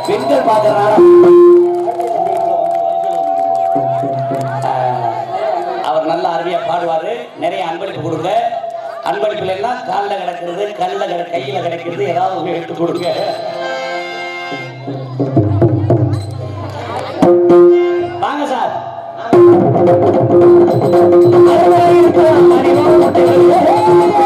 பெண்கள் பார்க்கறனால அவர் நல்ல அருமையா பாடுவாரு நிறைய அன்பளிப்பு கொடுங்க அன்பளிப்புல எல்லாம் காலில் கிடக்கிறது கல்ல கிட கையில கிடைக்கிறது ஏதாவது ஒண்ணு எடுத்து கொடுங்க வாங்க சார் அருமையா இருக்கலாம், அறிவான முட்டைகள்.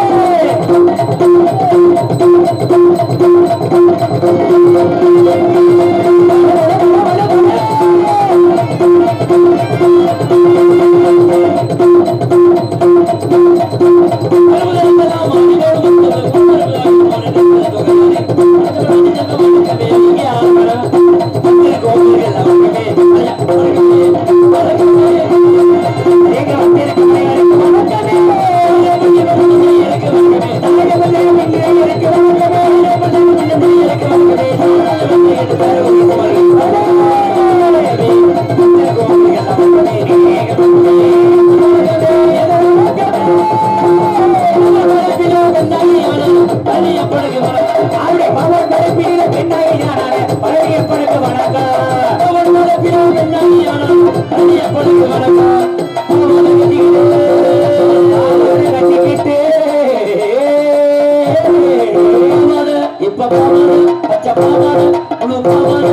இப்ப பாவாடை, பச்சை பாவாடை, முழு பாவாடை,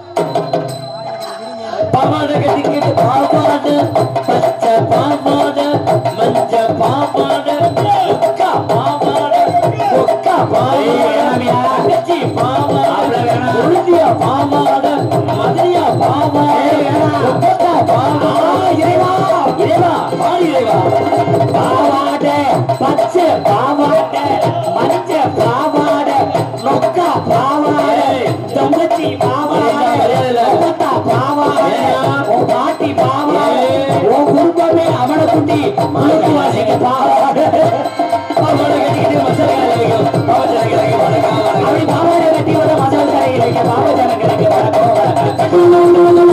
பாவாடை கட்டிக்கிட்டு பாவாடை, பச்சை பாவாடை, மஞ்ச பாவாடை, ஒக்கா பாவாடை, ஒக்கா பாவாடை, அகச்சி பாவாடை, உருத்திய பாவாடை, மதுரையா பாவாடை, ஒக்கா பாவாடை, இறைவா, இறைவா, பாடு இறைவா. பாவாடை, பச்சை பாவாடை, மஞ்ச பாவாடை, நொக்கா பாவாடை, தங்கச்சி பாவாடை, ஒக்கா பாவாடை, உன் பாட்டி பாவாடை, உன் குடும்பமே அவனை குட்டி மனுக்கு வாசிக்க பாவாடை பாவாடை கட்டிக்கிட்டு மசாலா கடைக்கு பாவச்சனை கடைக்கு வணக்கம் அப்படி பாவாடை கட்டி வர மசாலா கடைக்கு பாவச்சனை கடைக்கு வணக்கம்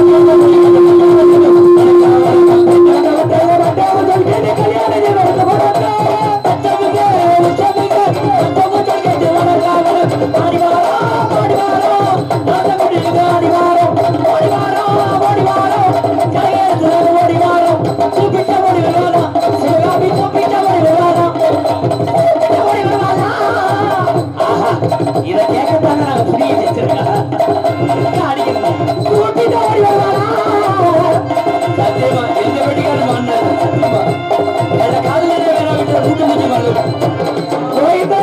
இதை கேட்கத்தாங்க நாங்க புரிய வச்சிருக்கோம் கூட்டிட்டு ஓடி வருவாரா சத்தியமா எந்த வெடிக்காரன் மன்னன் சத்தியமா அந்த காலையில வேற வீட்டுல கூட்டு முடிஞ்சு வரல கோயிதா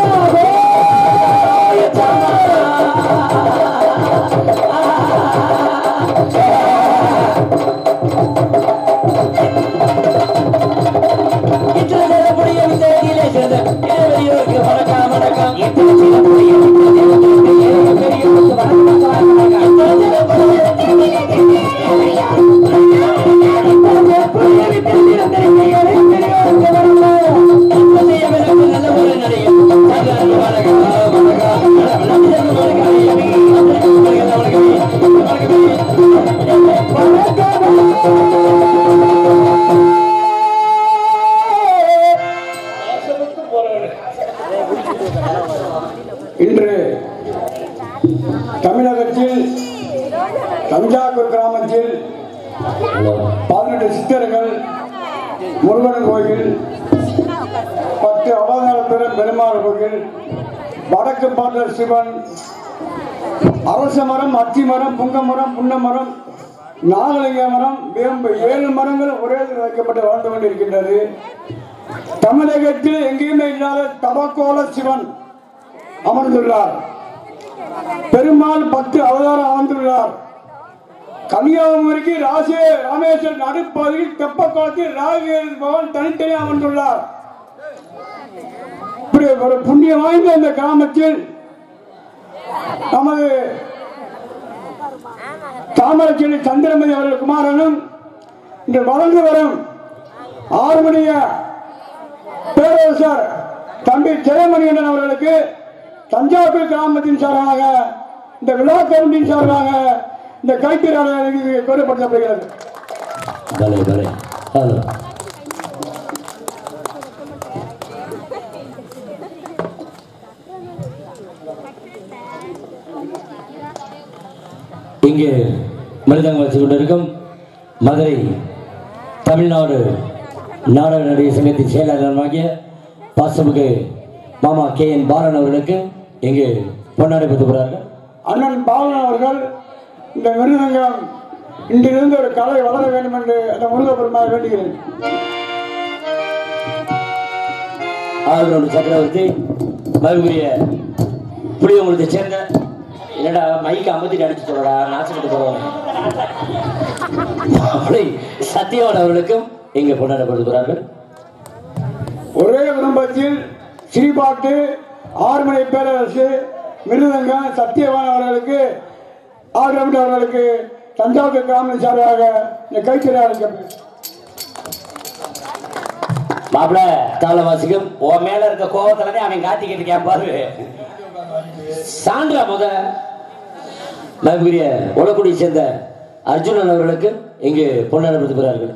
இத்தனை சேரக்கூடிய வித்தையிலே சேர்ந்த ஏழையோருக்கு வணக்கம் வணக்கம் இத்தனை சேரக்கூடிய வித்தையிலே ஏழை பெரியோருக்கு வணக்கம் வணக்கம் வணக்கம் இத்தனை சேரக்கூடிய இன்று தமிழகத்தில் தஞ்சாவூர் கிராமத்தில் பதினெட்டு சித்தர்கள் முருகன் கோயில் பத்து அவதாரத்துடன் பெருமாள் கோயில் வடக்கு பாட்டர் சிவன் அரச மரம் அத்தி மரம் புங்க மரம் புன்ன மரம் நாகலிங்க மரம் வேம்பு ஏழு மரங்கள் ஒரே இதில் வைக்கப்பட்டு வாழ்ந்து கொண்டிருக்கின்றது தமிழகத்தில் எங்கேயுமே இல்லாத தவக்கோல சிவன் அமர்ந்துள்ளார் பெருமாள் பத்து அவதாரம் அமர்ந்துள்ளார் கன்னியாகுமரிக்கு ராசி ராமேஸ்வரன் நடுப்பகுதியில் தெப்பக்குளத்தில் ராகேஷ் பவன் தனித்தனி அமர்ந்துள்ளார் இப்படி ஒரு புண்ணியம் வாய்ந்த இந்த கிராமத்தில் நமது தாமரச்செடி சந்திரமதி அவர்கள் குமாரனும் இன்று வளர்ந்து வரும் ஆறுமணிய பேரரசர் தம்பி ஜெயமணியன் அவர்களுக்கு தஞ்சாவூர் கிராமத்தின் சார்பாக இந்த விழா கமிட்டியின் சார்பாக இந்த கைத்தறி கோரப்படுத்தப்படுகிறது பலே பலே ஹலோ இங்கு மிருதங்கம் வச்சு கொண்டிருக்கும் மதுரை தமிழ்நாடு நாடக நடிகர் சங்கத்தின் செயலாளருமாகிய பாசமிகு மாமா கே என் பாலன் அவர்களுக்கு இங்கு பொன்னாடை பெற்றுகிறார்கள் அண்ணன் பாலன் அவர்கள் இந்த மிருதங்கம் இன்றிலிருந்து ஒரு கலை வளர வேண்டும் என்று அந்த முருகப்பெருமாள் வேண்டுகிறேன் ஆளுநர் சக்கரவர்த்தி மறுபடிய புளியங்குளத்தை சேர்ந்த என்னடா மைக்கு அமர்த்திட்டு அடிச்சு சொல்லடா நாச்சுக்கிட்டு போறவங்க அப்படி சத்யவான் அவர்களுக்கும் இங்கே கொண்டாடப்படுகிறார்கள் ஒரே குடும்பத்தில் ஸ்ரீபாட்டு ஆறுமலை பேரரசு மிருதங்கம் சத்தியவான் அவர்களுக்கு ஆகிரமிட்ட அவர்களுக்கு தஞ்சாவூர் கிராம சார்பாக இந்த கைத்தறி அழைக்கப்படும் மாப்பிள தாளவாசிக்கும் உன் மேல இருக்க கோபத்துலதான் அவன் காத்திக்கிட்டு இருக்கேன் பாரு சான்றா முத மறுபடிய உடக்குடியை சேர்ந்த அர்ஜுனன் அவர்களுக்கு இங்கு கொண்டாடப்படுகிறார்கள்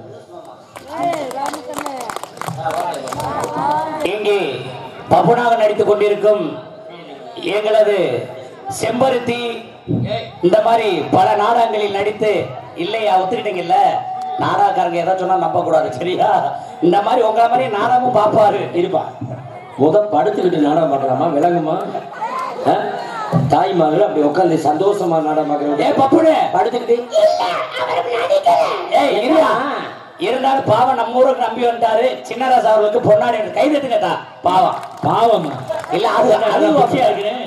இங்கே பப்புனாக நடித்துக் கொண்டிருக்கும் எங்களது செம்பருத்தி இந்த மாதிரி பல நாடகங்களில் நடித்து இல்லையா ஒத்துக்கிட்டீங்கல்ல நாடகக்காரங்க எதை சொன்னா நம்ப கூடாது சரியா இந்த மாதிரி உங்களை மாதிரி நாடகமும் பார்ப்பாரு இருப்பா முத படுத்துக்கிட்டு நாடகம் பார்க்கலாமா விளங்குமா ஆ? தாய்மார்கள் அப்படி உட்காந்து சந்தோஷமா நாடகம் பார்க்கறது ஏ பப்புனே படுத்துக்கிட்டு ஏய் இருடா இருந்தாலும் பாவம் நம்ம ஊருக்கு நம்பி வந்துட்டாரு சின்னராசா அவர்களுக்கு பொன்னாடி கை தட்டுங்கட்டா பாவம் பாவம் இல்ல அது அது வசதியா இருக்கிறேன்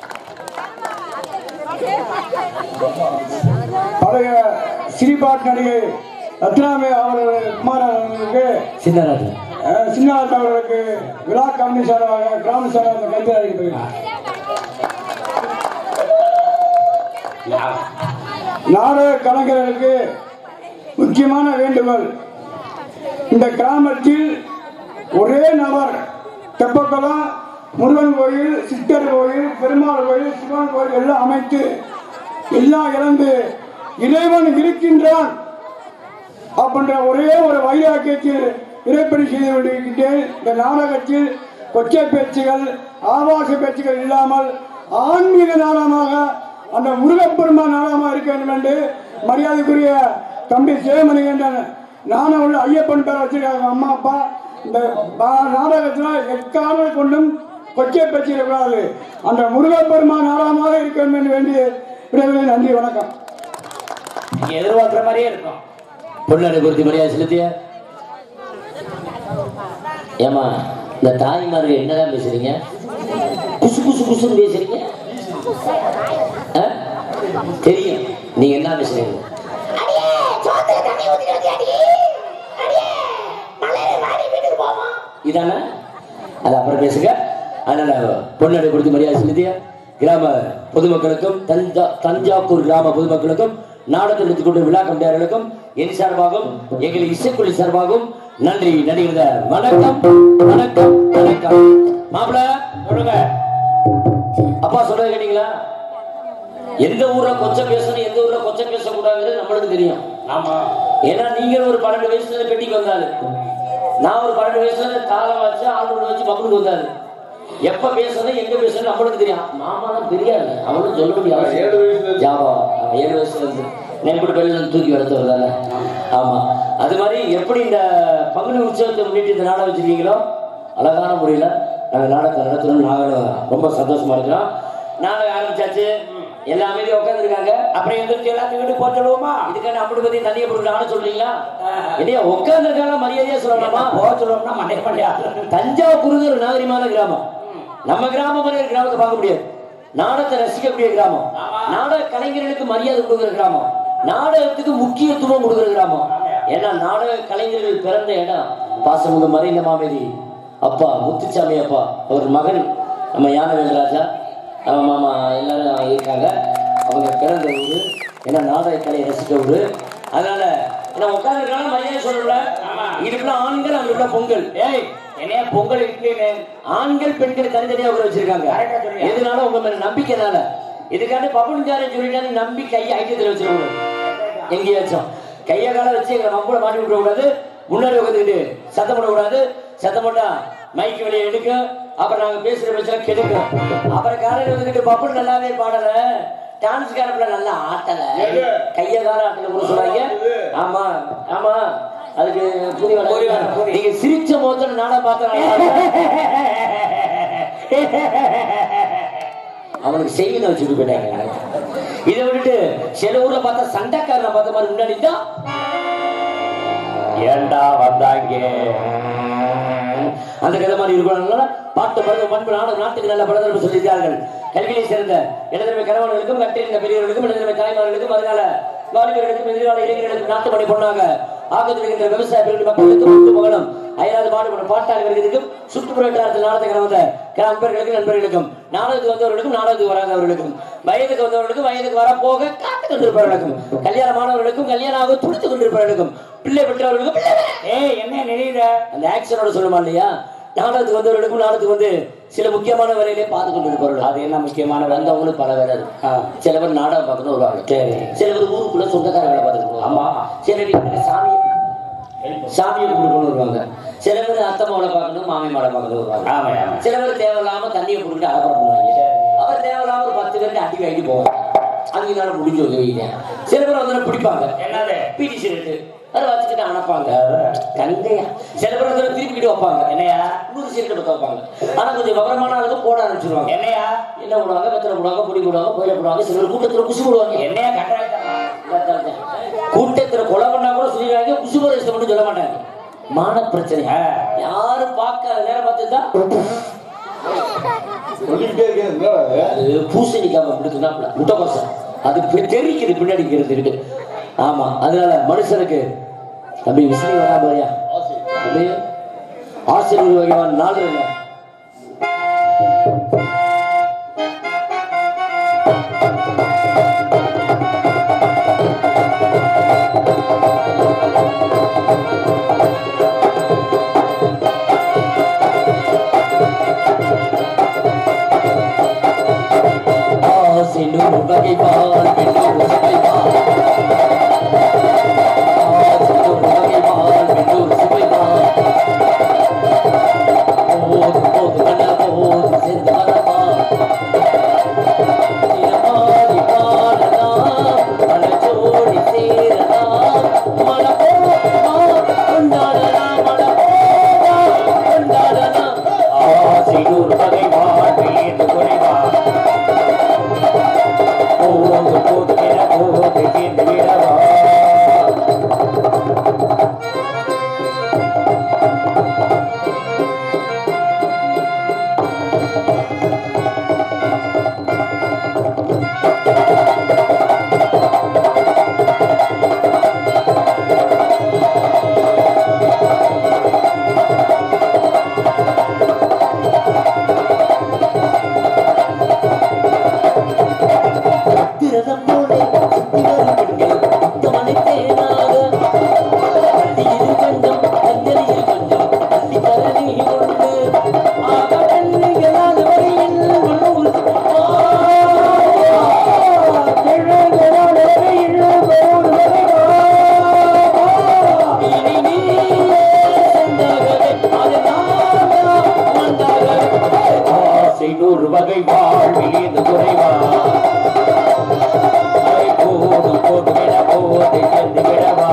பழைய ஸ்ரீபாட் நடிகை ரத்னாமே அவர்கள் குமாரன் அவர்களுக்கு சின்னராஜா அஹ், சின்னாத் அவர்களுக்கு விழா கமிட்டி சார்பாக கிராம சார்பாக இந்த கைத்தறி அழைக்கப்படுகிறார் நாடக கலைஞர்களுக்கு முக்கியமான வேண்டுகோள் இந்த கிராமத்தில் ஒரே நபர் தெப்பக்குளம் முருகன் கோயில் சித்தர் கோயில் பெருமாள் கோயில் சிவன் கோயில் எல்லாம் அமைத்து எல்லாம் இழந்து இறைவன் இருக்கின்றான் அப்படின்ற ஒரே ஒரு வைராக்கியத்தில் இறைப்பணி செய்து கொண்டிருக்கின்றேன் இந்த நாடகத்தில் கொச்சை பேச்சுகள் ஆபாச பேச்சுகள் இல்லாமல் ஆன்மீக நாடகமாக அந்த முருகப்பெருமான் நாடகமாக இருக்க வேண்டும் என்று மரியாதைக்குரிய தம்பி சிவமணிகண்டன் நானும் உள்ள ஐயப்பன் பேர் வச்சிருக்காங்க அம்மா அப்பா இந்த பா- நாடகத்துல எக்காரணம் கொண்டும் கொச்சை பேச்சு இருக்கக்கூடாது அந்த முருகப்பெருமான் நாடகமாக இருக்க வேண்டும் என்று வேண்டிய விரைவில் நன்றி வணக்கம் நீங்க எதிர்பார்க்கிற மாதிரியே இருக்கும் பொன்னாடை குறித்து மரியாதை செலுத்திய ஏமா இந்த தாய்மார்கள் என்னதான் பேசுறீங்க குசு குசு குசுன்னு பேசுறீங்க ஆ? தெரியும் நீங்க என்ன பேசுறீங்க இதானே அது அப்புறம் பேசுங்க அதனால பொன்னாடை கொடுத்து மரியாதை செலுத்திய கிராம பொதுமக்களுக்கும் தஞ்சா தஞ்சாவூர் கிராம பொதுமக்களுக்கும் நாடகத்தில் எடுத்துக் கொண்ட விழா கண்டியார்களுக்கும் என் சார்பாகவும் எங்கள் இசைக்குழு சார்பாகவும் நன்றி நடிகர்த வணக்கம் வணக்கம் வணக்கம் மாப்பிள சொல்லுங்க அப்பா சொல்றது கேட்டீங்களா எந்த ஊர்ல கொச்சை பேசணும் எந்த ஊர்ல கொச்சை பேசக்கூடாதுங்கிறது நம்மளுக்கு தெரியும் ஆமா ஏன்னா நீங்க ஒரு பன்னெண்டு வயசுல பெட்டிக்கு வந்தாரு நான் ஒரு பன்னெண்டு வயசுல தாளம் வச்சு ஆளுநர் வச்சு மக்களுக்கு வந்தாரு எப்ப பேசணும் எங்க பேசணும் நம்மளுக்கு தெரியும் மாமா தான் தெரியாது அவனும் சொல்ல முடியாது ஜாபா அவன் ஏழு வயசுல இருந்து நெம்புடு வெளியில இருந்து தூக்கி வளர்த்தவர் தானே ஆமா அது மாதிரி எப்படி இந்த பங்குனி உற்சவத்தை முன்னிட்டு இந்த நாடகம் வச்சிருக்கீங்களோ அழகான முறையில நாங்க நாடகத்தை நடத்தணும் நாங்களும் ரொம்ப சந்தோஷமா இருக்கிறோம் நாடகம் ஆரம்பிச்சாச்சு எல்லா அமைதியும் உட்காந்துருக்காங்க அப்புறம் எந்திரிச்சு எல்லாத்தையும் வீட்டு போட்டு சொல்லுவோமா இதுக்கான அப்படி பத்தி தண்ணியை போட்டுக்கலாம்னு சொல்றீங்களா இல்லையா உட்காந்துருக்காங்க மரியாதையா சொல்லலாமா போக சொல்லணும்னா மண்டே மண்டையா தஞ்சாவூர் ஒரு நாகரிகமான கிராமம் நம்ம கிராமம் மாதிரி ஒரு கிராமத்தை பார்க்க முடியாது நாடகத்தை ரசிக்கக்கூடிய கிராமம் நாடக கலைஞர்களுக்கு மரியாதை கொடுக்குற கிராமம் நாடகத்துக்கு முக்கியத்துவம் கொடுக்குற கிராமம் ஏன்னா நாடக கலைஞர்கள் பிறந்த இடம் பாசமுக மறைந்த மாமேதி அப்பா முத்துச்சாமி அப்பா அவர் மகன் நம்ம யானவேந்தராஜா நம்ம மாமா எல்லாரும் இருக்காங்க அவங்க பிறந்த ஊர் ஏன்னா நாடக கலையை ரசிக்க ஊர் அதனால நான் உட்காந்துருக்காங்க மரியாதை சொல்லல இதுக்குள்ள ஆண்கள் அவங்களுக்குள்ள பொங்கல் ஏய் என்னைய பொங்கல் இட்லின்னு ஆண்கள் பெண்கள் தனித்தனியா உட்கார வச்சிருக்காங்க எதனால உங்க மேல நம்பிக்கைனால இதுக்காண்டி பப்பன்காரன் சொல்லிட்டாரு நம்பி கையை ஐக்கியத்துல வச்சிருக்காங்க எங்கேயாச்சும் கையை கால வச்சு எங்களை மம்பளை மாட்டி விட்டுற கூடாது முன்னாடி உட்காந்துக்கிட்டு சத்தம் போடக்கூடாது சத்தம் போட்டா மைக்கு வெளியே எடுக்க அப்புறம் நாங்க பேசுற பேச்சா கெடுக்கிறோம் அப்புறம் காலையில வந்துட்டு பப்புள் நல்லாவே பாடல டான்ஸ் காரப்புல நல்லா ஆட்டல எது? கைய கால ஆட்டல கூட சொல்றாங்க ஆமா ஆமா அதுக்கு புரிய புரிய வர, புரிய. நீங்க சிரிச்ச முகத்துல நாடா பார்த்தா அவனுக்கு செய்வினை வச்சுட்டு போயிட்டாங்க இதை விட்டுட்டு சில ஊர்ல பார்த்தா சண்டைக்காரனை பார்த்த மாதிரி முன்னாடி தான் ஏண்டா வந்தாங்க அந்த கதை மாதிரி இருக்கணும்னால பாட்டு படகு பண்பு நாடு நாட்டுக்கு நல்ல படங்கள் சொல்லியிருக்கார்கள் கல்வியை சேர்ந்த இடதுமை கணவர்களுக்கும் கட்டிருந்த பெரியவர்களுக்கும் இடதுமை தாய்மார்களுக்கும் அதனால வாலிபர்களுக்கும் எதிர்கால இளைஞர்களுக்கும் நாட்டு பணி பொண்ணாக ஆக்கத்தில் இருக்கின்ற விவசாய பெருமை மக்களுக்கும் முத்து மகனும் அயலாது பாடுபடும் பாட்டாளர்களுக்கும் சுற்றுப்புறத்தில் நாடகத்துக்கு வந்த நண்பர்களுக்கும் நண்பர்களுக்கும் நாடகத்துக்கு வந்தவர்களுக்கும் நாடகத்துக்கு வராதவர்களுக்கும் வயதுக்கு வந்தவர்களுக்கும் வயதுக்கு வரப்போக காத்துக் கொண்டிருப்பவர்களுக்கும் கல்யாணமானவர்களுக்கும் கல்யாணம் ஆக துடித்துக் கொண்டிருப்பவர்களுக்கும் பிள்ளை பெற்றவர்களுக்கும் பிள்ளை ஏய் என்ன நினைவுற அந்த ஆக்ஷனோட சொல்லுமா இல்லையா நாடகத்துக்கு வந்தவர்களுக்கும் நாடகத்துக்கு வந்து சில முக்கியமான வேலையிலே பார்த்து கொண்டு இருப்பார்கள் அது என்ன முக்கியமான வேலை? வந்தவங்களுக்கு பல வேலை இருக்கு சில பேர் நாடகம் பார்க்கணும் வருவாங்க சரி. சில பேர் ஊருக்குள்ள சொந்தக்கார வேலை பார்த்துட்டு ஆமா. சில வீட்டுக்கு சாமி சாமியை கும்பிட்டு வருவாங்க சில பேர் அத்தை மாவளை பார்க்கணும் மாமி மாவளை பார்க்கணும் வருவாங்க ஆமா ஆமா சில பேர் தேவையில்லாம தண்ணியை போட்டுட்டு அலப்பறம் பண்ணுவாங்க அவர் தேவையில்லாம ஒரு பத்து பேருக்கு அடி வாங்கி போவாங்க அங்கே நாள் முடிஞ்சு வந்து வைங்க சில பேர் வந்து பிடிப்பாங்க என்னது பிடி ஷர்ட் அதை வச்சுக்கிட்டு அனுப்பாங்க கங்கையா சில பேர் வந்து திருப்பிக்கிட்டு வைப்பாங்க என்னையா நூறு சீட்டு பத்த வைப்பாங்க ஆனா கொஞ்சம் விவரமான ஆளுங்க போட ஆரம்பிச்சிருவாங்க என்னையா என்ன போடுவாங்க வெத்தலை போடுவாங்க பொடி போடுவாங்க கோயில போடுவாங்க சில பேர் கூட்டத்துல குசு போடுவாங்க என்னையா கட்டாயத்தனம் கூட்டத்துல கொலை பண்ணா கூட சொல்லிடுவாங்க குசு போட இஷ்டம் மட்டும் சொல்ல மாட்டாங்க மான பிரச்சனை ஆ. யாரும் பார்க்காத நேரம் பார்த்து தான் சொல்லிக்கிட்டே இருக்கேன் அது பூசணிக்காம அப்படின்னா முட்டைக்கோசம் அது பி- தெரிக்குது பின்னாடி இருக்கு இருக்கு ஆமா அதனால மனுஷனுக்கு தம்பி விசிறி வரா பாரியா தம்பி ஆசிரியர் வகையான நாள் இல்லை ஆசினூர் வகை பால் பெண்ணூர் சுவைப்பால் ஆசினூர் வகை பால் பெண்ணூர் சுவைப்பால் போது போது கண்ண போது சேர்ந்து வரப்பா தினமாடி பாடலாம் மனச்சோடி சேரலாம் மன கொண்டாடலாம் மன கொண்டாடலாம் ஆசினூர் வகை வாழ்வில் குறைவா போது போது என போது தீர்ந்து விடவா திரதம் போல சுத்தி வரும் பெண்கள் முத்தமலை தேனாக பள்ளியில் கொஞ்சம் அஞ்சலியில் கொஞ்சம் அள்ளி தர நீ கொண்டு ஆக கண்ணுகளால் வரையில் உள்ளூர் கிழங்களால் வரையில் போர் இனி நீ சென்றாகவே அது நானா வந்தாகவே ஆசினூர் வகை வாழ்வில் குறைவா அதை போது போது என போது தீர்ந்து விடவா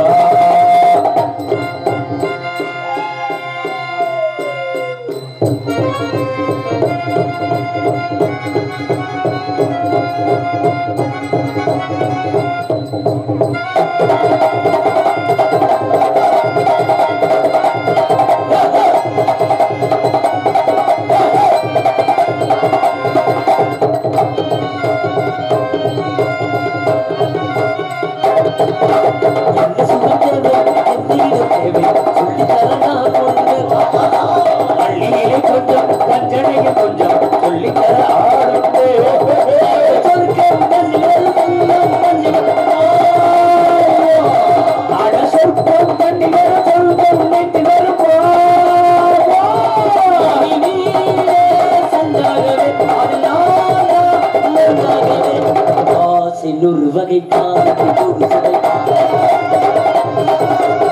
என்ன சுமந்தது எத்தீடு தேவை சொல்லித் தர நான் உண்டு பள்ளியிலே கொஞ்சம் கஞ்சனையில் கொஞ்சம் சொல்லித்தர ஆளுண்டு சொர்க்கம் தன்னில் வெள்ளம் தன்னில் அட சொற்பம் தண்ணீர் சொல்கம் வைத்து நீயே சந்தாகவே அது நானா மந்தாகவே ஆசை நூறு வகை காத்து ஒரு சுவை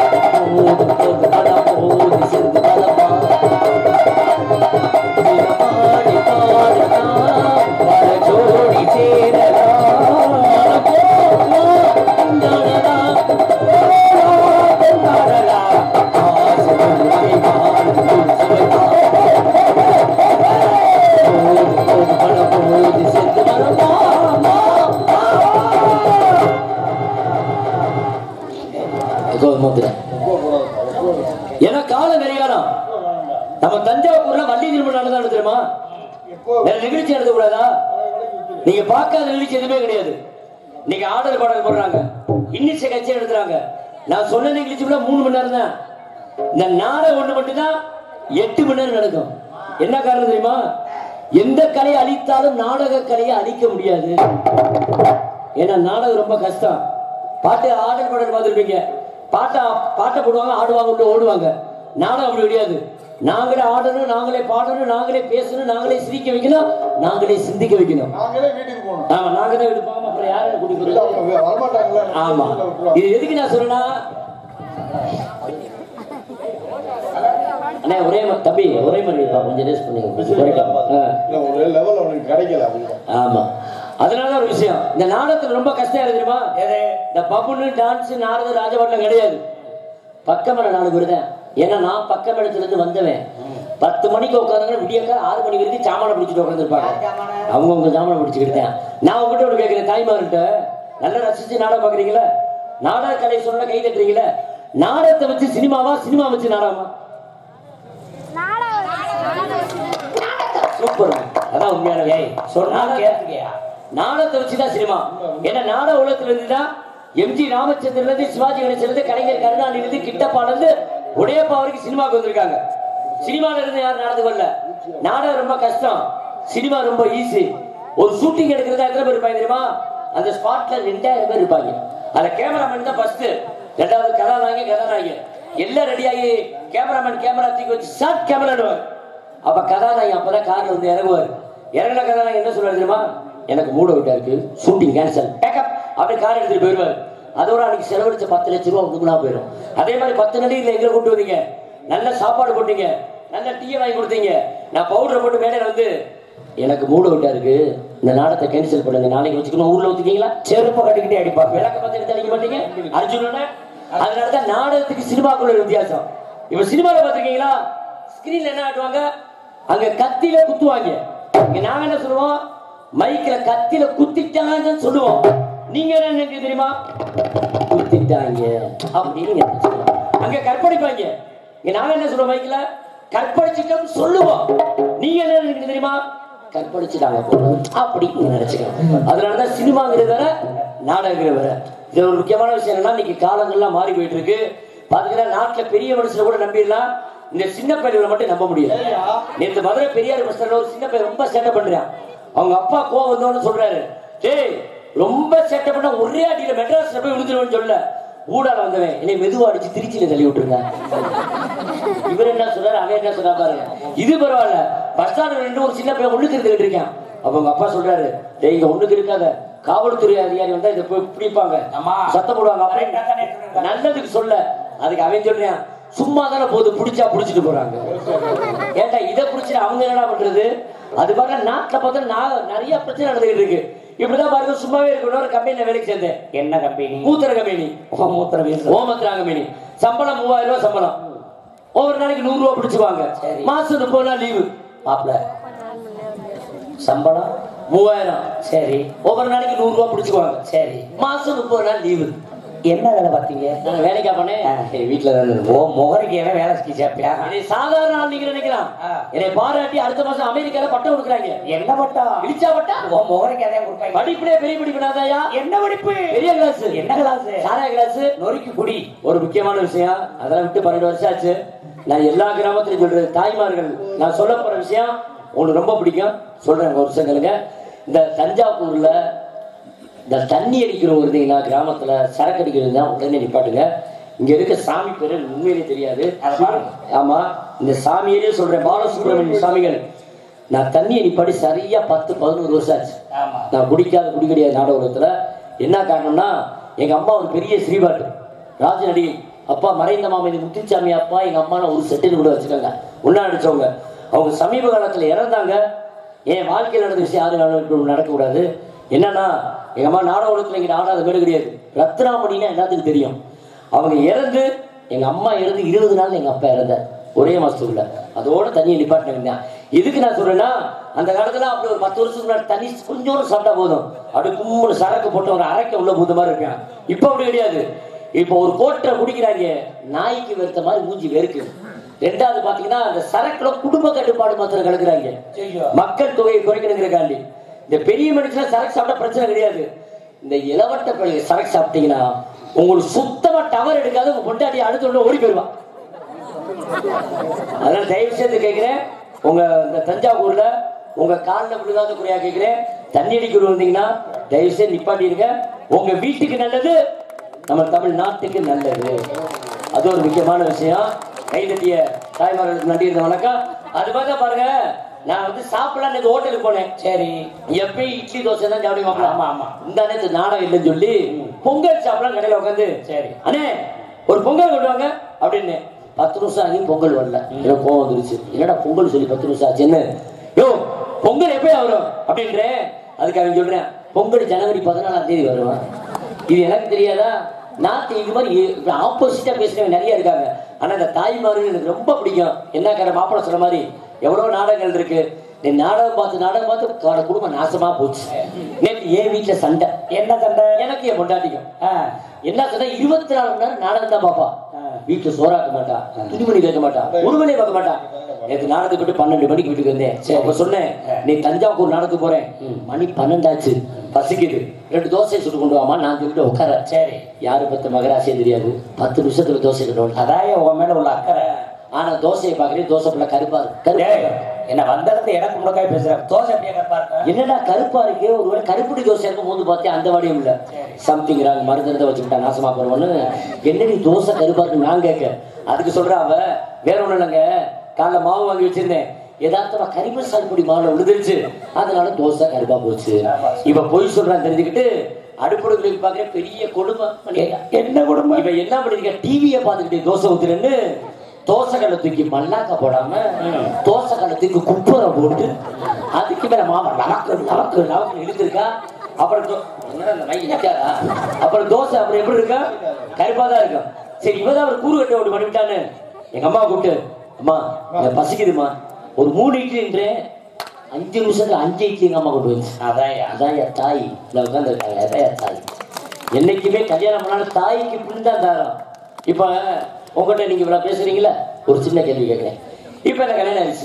போது போது அட போது சேர்ந்து பலமா தினமா கோபமத்துல ஏன்னா காலம் கரிகாலம் நம்ம தஞ்சாவூர்ல வள்ளி திருமணம் நடந்தாலும் தெரியுமா வேற நிகழ்ச்சி நடத்த கூடாதா நீங்க பார்க்காத நிகழ்ச்சி எதுவுமே கிடையாது நீங்க ஆடல் பாடல் போடுறாங்க இன்னிசை கட்சி எடுத்துறாங்க நான் சொன்ன நிகழ்ச்சி கூட மூணு மணி நேரம் தான் இந்த நாடகம் ஒண்ணு மட்டும்தான் எட்டு மணி நேரம் நடக்கும் என்ன காரணம் தெரியுமா எந்த கலையை அழித்தாலும் நாடக கலையை அழிக்க முடியாது ஏன்னா நாடகம் ரொம்ப கஷ்டம் பாட்டு ஆடல் பாடல் பார்த்துருப்பீங்க பாட்டை பாட்டை போடுவாங்க ஆடுவாங்க உள்ள ஓடுவாங்க நாடகம் அப்படி கிடையாது நாங்களே ஆடணும் நாங்களே பாடணும் நாங்களே பேசணும் நாங்களே சிரிக்க வைக்கணும் நாங்களே சிந்திக்க வைக்கணும் நாங்களே வீட்டுக்கு போகணும் ஆமா நாங்க தான் எடுப்பாங்க அப்புறம் யாரை கூட்டி இல்ல, போறது அவங்க வரமாட்டாங்களா ஆமா இது எதுக்கு நான் சொல்றேன்னா அண்ணே ஒரே மா- தம்பி ஒரே மாதிரி இருப்பா கொஞ்சம் ரேஸ் பண்ணி குறைக்கலாம் ஆ. இல்ல, ஒரு லெவல் அவனுக்கு கிடைக்கல அவங்க ஆமா அதனால ஒரு விஷயம் இந்த நாடகத்துல ரொம்ப கஷ்டம் இருக்கு தெரியுமா இந்த பப்புனு டான்ஸ் நாடகம் ராஜபாட்டம் கிடையாது பக்கமேல நாலு பேர் தான் ஏன்னா நான் பக்கமேளத்துல இருந்து வந்தவன் பத்து மணிக்கு உட்காந்தாங்க விடியக்கா ஆறு மணி வரைக்கும் சாமான பிடிச்சிட்டு உட்காந்துருப்பாங்க அவங்க உங்க சாமான பிடிச்சிக்கிட்டேன் நான் உங்ககிட்ட ஒரு கேட்கிறேன் தாய்மார்கிட்ட நல்லா ரசிச்சு நாடகம் பாக்குறீங்களா நாடக கலை சொன்ன கை தட்டுறீங்களா நாடகத்தை வச்சு சினிமாவா சினிமா வச்சு நாடகமா சூப்பர் அதான் உண்மையான வேலை சொன்னா கேட்டுக்கையா நாடகத்தை வச்சுதான் சினிமா ஏன்னா நாடக உலகத்துல இருந்துதான் எம்ஜி ராமச்சந்திரன் இருந்து சிவாஜி கணேசன் இருந்து கலைஞர் கருணாநிதி இருந்து கிட்டப்பால இருந்து உடையப்பா வரைக்கும் சினிமாவுக்கு வந்திருக்காங்க சினிமால இருந்து யாரும் நடந்து வரல நாடகம் ரொம்ப கஷ்டம் சினிமா ரொம்ப ஈஸி ஒரு ஷூட்டிங் எடுக்கிறதா எத்தனை பேர் இருப்பாங்க தெரியுமா அந்த ஸ்பாட்ல ரெண்டாயிரம் பேர் இருப்பாங்க அதுல கேமராமேன் தான் ஃபர்ஸ்ட் ரெண்டாவது கதாநாயகி கதாநாயகி எல்லாம் ரெடியாகி கேமராமேன் கேமரா தூக்கி வச்சு ஷார்ட் கேமராடுவார் அப்ப கதாநாயகன் அப்பதான் கார்ல வந்து இறங்குவார் இறங்கின கதாநாயகன் என்ன சொல்றாரு தெரியுமா எனக்கு மூட விட்டா இருக்கு ஷூட்டிங் கேன்சல் பேக்கப் அப்படி கார் எடுத்துட்டு போயிடுவார் அதோட அன்னைக்கு செலவழிச்ச பத்து லட்ச ரூபா உங்களுக்குலாம் போயிடும் அதே மாதிரி பத்து நடிகர்கள் எங்களை கூட்டு வந்தீங்க நல்ல சாப்பாடு போட்டீங்க நல்ல டீயை வாங்கி கொடுத்தீங்க நான் பவுடர் போட்டு மேடையில வந்து எனக்கு மூட விட்டா இருக்கு இந்த நாடகத்தை கேன்சல் பண்ணுங்க நாளைக்கு வச்சுக்கணும் ஊர்ல ஊத்திக்கீங்களா செருப்பை கட்டிக்கிட்டே அடிப்பாங்க விளக்க பார்த்து அடிக்க மாட்டீங்க அர்ஜுனன அதனாலதான் நாடகத்துக்கு சினிமாக்குள்ள ஒரு வித்தியாசம் இப்ப சினிமால பாத்திருக்கீங்களா ஸ்கிரீன்ல என்ன ஆட்டுவாங்க அங்க கத்தில குத்துவாங்க இங்க நாங்க என்ன சொல்லுவோம் மைக்ல கத்தில குத்திட்டாங்கன்னு சொல்லுவோம் நீங்க என்ன நினைக்கிறீங்க தெரியுமா குத்திட்டாங்க அப்படின்னு நீங்க நினைச்சுக்கலாம். அங்க கற்பழிப்பாங்க இங்க நாங்க என்ன சொல்லுவோம் மைக்ல கற்பழிச்சிட்டோம் சொல்லுவோம் நீங்க என்ன நினைக்கிறீங்க தெரியுமா கற்பழிச்சுட்டாங்க போல அப்படின்னு நீங்க நினைச்சுக்கலாம் அதனாலதான் சினிமாங்கிறது வேற நாடகங்கிறது வேற இது ஒரு முக்கியமான விஷயம் என்னன்னா இன்னைக்கு காலங்கள்லாம் மாறி போயிட்டு இருக்கு பாத்தீங்கன்னா நாட்டுல பெரிய மனுஷனை கூட நம்பிடலாம் இந்த சின்ன பையனை மட்டும் நம்ப முடியல நேற்று மதுரை பெரியார் பஸ் ஸ்டாண்ட்ல ஒரு சின்ன பையன் ரொம்ப சேட்டை பண்றான் அவங்க அப்பா கோவம் வந்தோன்னு சொல்றாரு டேய் ரொம்ப சேட்டை பண்ண ஒரே அடியில மெட்ராஸ்ல போய் விழுந்துருவேன்னு சொல்ல ஊடால வந்தவன் என்னை மெதுவா அடிச்சு திருச்சியில தள்ளி விட்டுருங்க இவர் என்ன சொல்றாரு அவன் என்ன சொல்றா பாருங்க இது பரவாயில்ல பஸ் ஸ்டாண்ட் ரெண்டு ஒரு சின்ன பையன் ஒண்ணுக்கு இருந்துகிட்டு இருக்கான் அப்ப உங்க அப்பா சொல்றாரு டேய் இங்க ஒண்ணுக்கு இருக்காத காவல்துறை அதிகாரி வந்தா இதை போய் பிடிப்பாங்க சத்தம் போடுவாங்க அப்படின்னு நல்லதுக்கு சொல்ல அதுக்கு அவன் சொல்றான் சும்மா தானே போகுது பிடிச்சா பிடிச்சிட்டு போறாங்க ஏன்டா இதை பிடிச்சிட்டு அவங்க என்னடா பண்றது அது பாருங்க நாட்டுல பார்த்தா நான் நிறைய பிரச்சனை நடந்துகிட்டு இருக்கு இப்படிதான் பாருங்க சும்மாவே இருக்கணும் ஒரு கம்பெனில வேலைக்கு சேர்ந்தேன் என்ன கம்பெனி மூத்திர கம்பெனி மூத்திர ஓமத்ரா கம்பெனி சம்பளம் மூவாயிரம் ரூபாய் சம்பளம் ஒவ்வொரு நாளைக்கு நூறு ரூபாய் பிடிச்சுவாங்க மாசம் முப்பது நாள் லீவு மாப்பிள சம்பளம் மூவாயிரம் சரி ஒவ்வொரு நாளைக்கு நூறு ரூபாய் பிடிச்சுக்குவாங்க சரி மாசம் முப்பது நாள் லீவு என்ன வேலை பார்த்தீங்க நான் வேலைக்கா பண்ணேன் சரி, வீட்டுல தான் ஓ இருந்தோம் முகருக்கு என்ன வேலை செஞ்சாப்பியா என்னை சாதாரண ஆள் நீங்க நினைக்கலாம் ஆ. என்னை பாராட்டி அடுத்த மாசம் அமெரிக்கால பட்டம் கொடுக்குறாங்க என்ன பட்டம் இடிச்சா பட்டம் ஓ முகருக்கு எதையும் கொடுப்பாங்க படிப்புலயே பெரிய படிப்புனாதாயா என்ன படிப்பு பெரிய கிளாஸ் என்ன கிளாஸ் சாரா கிளாஸ் நொறுக்கி குடி ஒரு முக்கியமான விஷயம் அதெல்லாம் விட்டு பன்னெண்டு வருஷம் ஆச்சு நான் எல்லா கிராமத்திலும் சொல்றது தாய்மார்கள் நான் சொல்ல போற விஷயம் உங்களுக்கு ரொம்ப பிடிக்கும் சொல்றேன் ஒரு விஷயம் கேளுங்க இந்த தஞ்சாவூர்ல இந்த தண்ணி அடிக்கிற வருதுங்களா கிராமத்துல சரக்கு அடிக்கிறது தான் உடனே நிப்பாட்டுங்க இங்க இருக்க சாமி பேரு உண்மையிலே தெரியாது அதை பாருங்க. ஆமா இந்த சாமியே சொல்றேன் பாலசுப்ரமணிய சாமிகள் நான் தண்ணியை நிப்பாட்டி சரியா பத்து பதினோரு வருஷம் ஆச்சு ஆமா நான் குடிக்காத குடி கிடையாது நாடகத்துல என்ன காரணம்னா எங்க அம்மா ஒரு பெரிய ஸ்ரீபாட்டு ராஜ நடிகை அப்பா மறைந்த மாமதி முத்துச்சாமி அப்பா எங்க அம்மா ஒரு செட்டில் கூட வச்சுக்கோங்க ஒன்னா நடிச்சவங்க அவங்க சமீப காலத்துல இறந்தாங்க என் வாழ்க்கையில் நடந்த விஷயம் யாரும் நடக்க- நடக்கக்கூடாது என்னன்னா எங்க அம்மா நாடகத்துல இங்க ஆடாத வீடு கிடையாது ரத்னாமணின்னா எல்லாத்துக்கும் தெரியும் அவங்க இறந்து எங்க அம்மா இறந்து இருபது நாள் எங்க அப்பா இறந்தார் ஒரே மாசத்துக்குள்ள அதோட தண்ணியை நிப்பாட்டின இருந்தேன் எதுக்கு நான் சொல்றேன்னா அந்த காலத்துல அப்படி ஒரு பத்து வருஷத்துக்கு முன்னாடி தண்ணி கொஞ்சோண்டு சாப்பிட்டா போதும் அப்படி கும்பல் சரக்கு போட்டு ஒரு அரைக்க உள்ள பூத்த மாதிரி இருப்பேன் இப்ப அப்படி கிடையாது இப்போ ஒரு கோட்டை குடிக்கிறாங்க நாய்க்கு வெறுத்த மாதிரி மூஞ்சி வெறுக்கு ரெண்டாவது பாத்தீங்கன்னா அந்த சரக்குல குடும்ப கட்டுப்பாடு மாத்திரம் கலக்குறாங்க மக்கள் தொகையை குறைக்கணுங்கிறக்காண்டி இந்த பெரிய மனுஷன் சரக்கு சாப்பிட்டா பிரச்சனை கிடையாது இந்த இளவட்ட பிள்ளைங்க சரக்கு சாப்பிட்டீங்கன்னா உங்களுக்கு சுத்தமா டவர் எடுக்காது உங்க பொண்டாட்டி அடுத்த உடனே ஓடி போயிடுவான் அதனால தயவு செய்து கேட்கிறேன் உங்க இந்த தஞ்சாவூர்ல உங்க காலில் விழுகாத குறையா கேட்கிறேன் தண்ணி அடிக்க வந்தீங்கன்னா தயவு செய்து நிப்பாட்டிருங்க உங்க வீட்டுக்கு நல்லது நம்ம தமிழ் நாட்டுக்கு நல்லது அது ஒரு முக்கியமான விஷயம் கைதட்டிய தாய்மார்களுக்கு நன்றி இருந்த வணக்கம் அது பார்த்தா பாருங்க நான் வந்து சாப்பிடலாம் இந்த ஹோட்டலுக்கு போனேன் சரி எப்பயும் இட்லி தோசை தான் சாப்பிடுங்க மாப்பிள்ள. ஆமா ஆமா இந்த நேரத்து நாடகம் இல்லைன்னு சொல்லி பொங்கல் சாப்பிடலாம் கடையில உட்காந்து சரி அண்ணே ஒரு பொங்கல் கொண்டு வாங்க அப்படின்னு பத்து நிமிஷம் ஆகி பொங்கல் வரல எனக்கு கோவம் வந்துருச்சு என்னடா பொங்கல் சொல்லி பத்து நிமிஷம் ஆச்சுன்னு யோ பொங்கல் எப்பயா வரும் அப்படின்றேன் அதுக்கு அவன் சொல்றேன் பொங்கல் ஜனவரி பதினாலாம் தேதி வருவான் இது எனக்கு தெரியாதா நாட்டு இது மாதிரி ஆப்போசிட்டா பேசுறவங்க நிறைய இருக்காங்க ஆனா இந்த தாய்மார்கள் எனக்கு ரொம்ப பிடிக்கும் என்ன கடை மாப்பிள்ள சொன்ன மாதிரி எவ்வளவு நாடகங்கள் இருக்கு நீ நாடகம் பார்த்து நாடகம் பார்த்து அவரோட குடும்பம் நாசமா போச்சு நேற்று என் வீட்டுல சண்டை என்ன சண்டை எனக்கு என் பொண்டாட்டிக்கும் என்ன சண்டை இருபத்தி நாலு மணி நேரம் நாடகம் தான் பாப்பா வீட்டுல சோறாக்க மாட்டா துணிமணி கேட்க மாட்டா உருவனை பார்க்க மாட்டா நேற்று நாடகத்துக்கு போட்டு பன்னெண்டு மணிக்கு வீட்டுக்கு வந்தேன் அப்ப சொன்னேன் நீ தஞ்சாவூர் நாடகத்துக்கு போறேன் மணி பன்னெண்டாச்சு பசிக்குது ரெண்டு தோசை சுட்டு கொண்டு வாமா நான் சொல்லிட்டு உட்கார சரி யாரு பத்த மகராசியே தெரியாது பத்து நிமிஷத்துல தோசை கட்டணும் அதான் உன் மேல உள்ள அக்கறை ஆனா தோசையை பாக்குறேன் தோசை பிள்ளை கருப்பா இருக்கு கருப்பா டேய், இருக்கு. என்ன வந்ததுக்கு எனக்கு முடக்காய் பேசுறேன் தோசை எப்படியா கருப்பா இருக்கு என்னடா கருப்பா இருக்கு ஒருவேளை கருப்புடி தோசை இருக்கும் போது பார்த்தேன் அந்த வாடியும் இல்ல சம்திங் ராங் மருந்திருந்த வச்சுக்கிட்டா நாசமா போறவன்னு என்னடி தோசை கருப்பா இருக்கு நான் கேட்க அதுக்கு சொல்றா அவ வேற ஒண்ணு இல்லைங்க காலைல மாவு வாங்கி வச்சிருந்தேன் யதார்த்தமா கரிமசால் பொடி மாவுல விழுந்துருச்சு அதனால தோசை கருப்பா போச்சு இப்ப பொய் சொல்றான்னு தெரிஞ்சுக்கிட்டு அடுப்படுகளுக்கு பாக்குற பெரிய கொடுமை பண்ணிட்டா. என்ன குடும்பம் இப்ப என்ன பண்ணிருக்க டிவியை பார்த்துக்கிட்டு தோசை ஊத்துறேன்னு தோசை கல்லை தூக்கி மல்லாக்க போடாம தோசை கல்லை தூக்கி குப்பரை போட்டு அதுக்கு மேல மாமா நமக்கு நமக்கு நமக்கு இழுத்துருக்கா அப்புறம் தோ- என்னடா இந்த மைக் நிக்காதா? அப்புறம் தோசை அப்புறம் எப்படி இருக்கா கருப்பா தான் இருக்கும் சரி இவதான் ஒரு கூறு கட்ட ஓட்டு பண்ணிவிட்டான்னு எங்க அம்மா கூப்பிட்டு அம்மா எனக்கு பசிக்குதுமா ஒரு மூணு இட்லின்றேன் அஞ்சு நிமிஷத்துல அஞ்சு இட்லி எங்க அம்மா கொண்டு வந்து அதான் அதான் என் தாய் இந்த உட்காந்துருக்காங்க அதான் என் தாய் என்னைக்குமே கல்யாணம் பண்ணாலும் தாய்க்கு பின் தான் தாரம் இப்ப உங்ககிட்ட நீங்க இவ்வளவு பேசுறீங்களா ஒரு சின்ன கேள்வி கேட்கிறேன் இப்ப எனக்கு கல்யாணம் ஆயிடுச்சு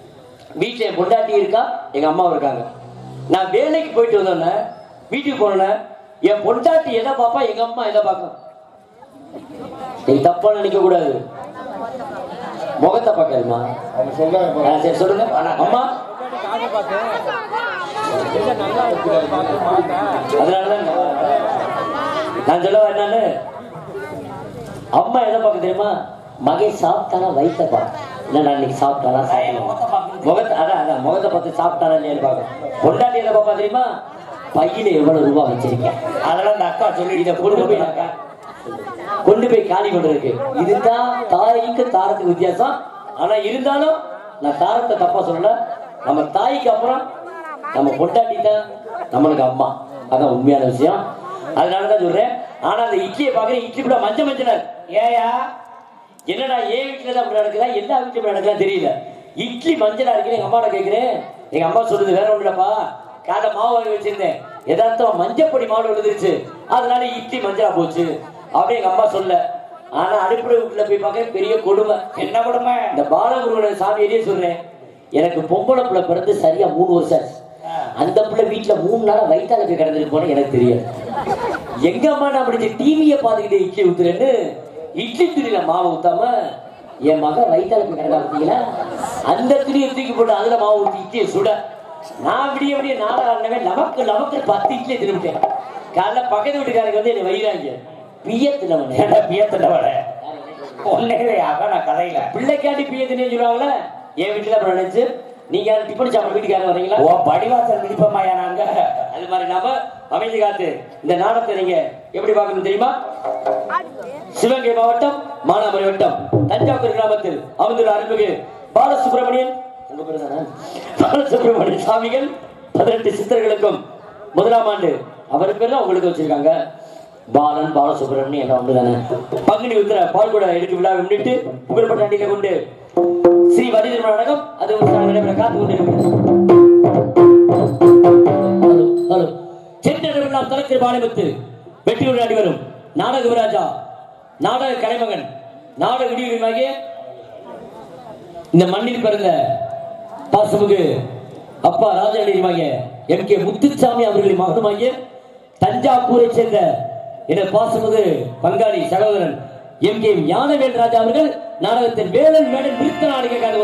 வீட்டுல என் பொண்டாட்டி இருக்கா எங்க அம்மா இருக்காங்க நான் வேலைக்கு போயிட்டு வந்தோன்னே வீட்டுக்கு போனேன் என் பொண்டாட்டி எதை பாப்பா எங்க அம்மா எதை பார்க்கும் நீங்க தப்பா நினைக்க கூடாது முகத்தை பார்க்கணுமா அவங்க சொன்னாங்க ஆ, சரி சொல்லுங்க அம்மா அதனாலதான் நான் சொல்ல என்னன்னு அம்மா எதை பார்க்க தெரியுமா மகன் சாப்பிட்டானா வயிற்ற பார்க்க இல்ல நான் இன்னைக்கு சாப்பிட்டானா சாப்பிடல முகத்தை அதான் அதான் முகத்தை பார்த்து சாப்பிட்டானா இல்லையான்னு பார்க்க பொண்டாட்டி எதை பார்ப்பா தெரியுமா பையில எவ்வளவு ரூபா வச்சிருக்கேன் அதெல்லாம் அந்த அக்கா சொல்லி இதை கொண்டு போய் அக்கா கொண்டு போய் காலி கொண்டு இருக்கு இதுதான் தாய்க்கு தாரத்துக்கு வித்தியாசம் ஆனா இருந்தாலும் நான் தாரத்தை தப்பா சொல்லல நம்ம தாய்க்கு அப்புறம் நம்ம பொண்டாட்டி தான் நம்மளுக்கு அம்மா அதான் உண்மையான விஷயம் அதனாலதான் சொல்றேன் ஆனா அந்த இட்லியை பாக்குறேன் இட்லி கூட மஞ்ச மஞ்சள் ஏயா என்னடா ஏன் வீட்டுல தான் அப்படி நடக்குதா எல்லா வீட்டுல இப்படி நடக்குதா தெரியல இட்லி மஞ்சளா இருக்குன்னு எங்க அம்மாட்ட கேக்குறேன் எங்க அம்மா சொல்லுது வேற ஒண்ணு இல்லப்பா காலை மாவு வாங்கி வச்சிருந்தேன் எதார்த்தம் மஞ்சப்பொடி மாவு விழுந்துருச்சு அதனால இட்லி மஞ்சளா போச்சு அப்படின்னு எங்க அம்மா சொல்ல ஆனா அடுப்படை வீட்டுல போய் பார்க்க பெரிய கொடுமை என்ன கொடுமை இந்த பாலமுருகன் சாமியிலேயே சொல்றேன் எனக்கு பொம்பளை பிள்ளை பிறந்து சரியா மூணு வருஷம் ஆச்சு அந்த பிள்ளை வீட்டுல மூணு நாளா வயிற்றால போய் கிடந்துட்டு போனா எனக்கு தெரியாது எங்க அம்மா நான் அப்படி டிவியை பார்த்துக்கிட்டு இட்லி ஊத்துறேன்னு இட்லி துணியில மாவு ஊத்தாம என் மகன் வயிற்றால போய் கிடந்தா பார்த்தீங்களா அந்த துணியை தூக்கி போட்டு அதுல மாவு ஊத்தி இட்லியை சுட நான் விடிய விடிய நாடகம் ஆடினவே நமக்கு நமக்கு பத்து இட்லியை திரும்பிட்டேன் காலைல பக்கத்து வீட்டுக்காரங்க வந்து என்னை வைகிறாங்க பியத்தினவனே என்ன பியத்துட்டவள ஒன்னே அதான் நான் கதையில பிள்ளைக்காண்டி பியத்தினு சொல்லுவாங்களே என் வீட்டுல அப்புறம் நினைச்சு நீங்க யாரும் டிஃபன் சாப்பிட வீட்டுக்காரங்க வரீங்களா ஓ படிவாசல் விடிப்பமாயா நாங்க அது மாதிரி நாம அமைதி காத்து இந்த நாடத்தை நீங்க எப்படி பார்க்கணும் தெரியுமா சிவகங்கை மாவட்டம் மானாமரி வட்டம் தஞ்சாவூர் கிராமத்தில் அமைந்துள்ள அருள்மிகு பாலசுப்ரமணியன் உங்க பேரு தானே பாலசுப்ரமணியன் சாமிகள் பதினெட்டு சித்தர்களுக்கும் முதலாம் ஆண்டு அவர் பேர்ல உங்களுக்கு வச்சிருக்காங்க பாலன் பாலசுப்ரமணியன் எல்லாம் ஒன்றுதானே பங்குனி உத்திர பால்குட எடுக்கு விழாவை முன்னிட்டு புகழ்பட்ட அண்டிகளை கொண்டு ஸ்ரீ வரி திருமண நாடகம் அது ஒரு நாள் நடைபெற காத்து கொண்டிருக்கிறது ஹலோ ஹலோ சென்றெல்லாம் தலைக்கிற பாலிபத்து வெற்றி விளையாடி வரும் நாடக விராஜா நாடக கலைமகன் நாடக விடியமாகிய இந்த மண்ணில் பிறந்த பாசமுகு அப்பா ராஜாடியமாகிய எம் கே முத்துசாமி அவர்களின் மகனுமாகிய தஞ்சாவூரை சேர்ந்த எனது பாசமுகு பங்காளி சகோதரன் எம் கே ஞானவேல் ராஜா அவர்கள் நாடகத்தின் வேலன் மேடன் நிறுத்த நாடக காண்டு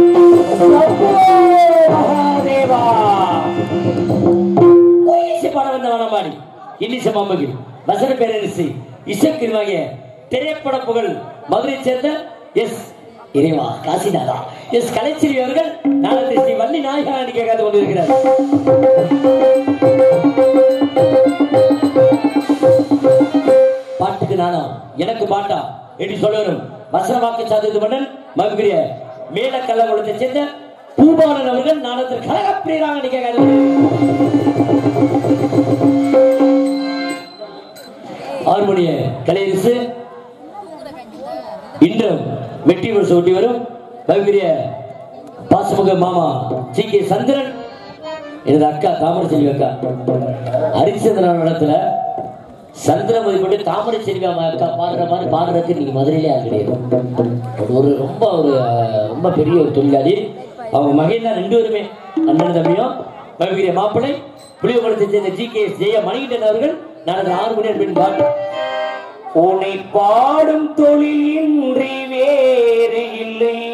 மகாதேவா கொண்டிருக்கிறார் பாட வந்த வனமாடி இன்னிச மாமகி வசன பேரரசி இசைக்கிருமாகிய திரைப்பட புகழ் மதுரை சேர்ந்த எஸ் இறைவா காசிநாதா எஸ் கலைச்செல்வி அவர்கள் நாளத்தை ஸ்ரீ வள்ளி நாயகா நடிக்க காத்து கொண்டிருக்கிறார் பாட்டுக்கு நானா எனக்கு பாட்டா என்று சொல்லுவரும் வசனவாக்கு சாதித்து மன்னன் மகிழ்கிற மேல கள்ளகுளத்தை சேர்ந்த பூபாலன் அவர்கள் நாளத்தில் கழகப்பிரியராக நடிக்க காத்து ஹார்மோனிய கலையரசு இன்றும் வெற்றி வருஷம் ஒட்டி வரும் மகிழ்கிற பாசமுக மாமா ஜி கே சந்திரன் எனது அக்கா தாமரை செல்வி அக்கா ஹரிச்சந்திரன் இடத்துல சந்திரமதி கொண்டு தாமரை செல்வி அம்மா அக்கா பாடுற மாதிரி பாடுறதுக்கு நீங்க மதுரையிலே ஆள் கிடையாது அது ஒரு ரொம்ப ஒரு அஹ், ரொம்ப பெரிய ஒரு தொழிலாளி அவங்க மகன் தான் ரெண்டு பேருமே அண்ணன் தம்பியும் மகிழ்கிற மாப்பிள்ளை புளியகுளத்தை சேர்ந்த ஜி கே ஜெய மணிகண்டன் அவர்கள் நடந்த ஆறு மணி நேரம் பாட்டு உன்னை பாடும் தொழில் இன்றி வேறு இல்லை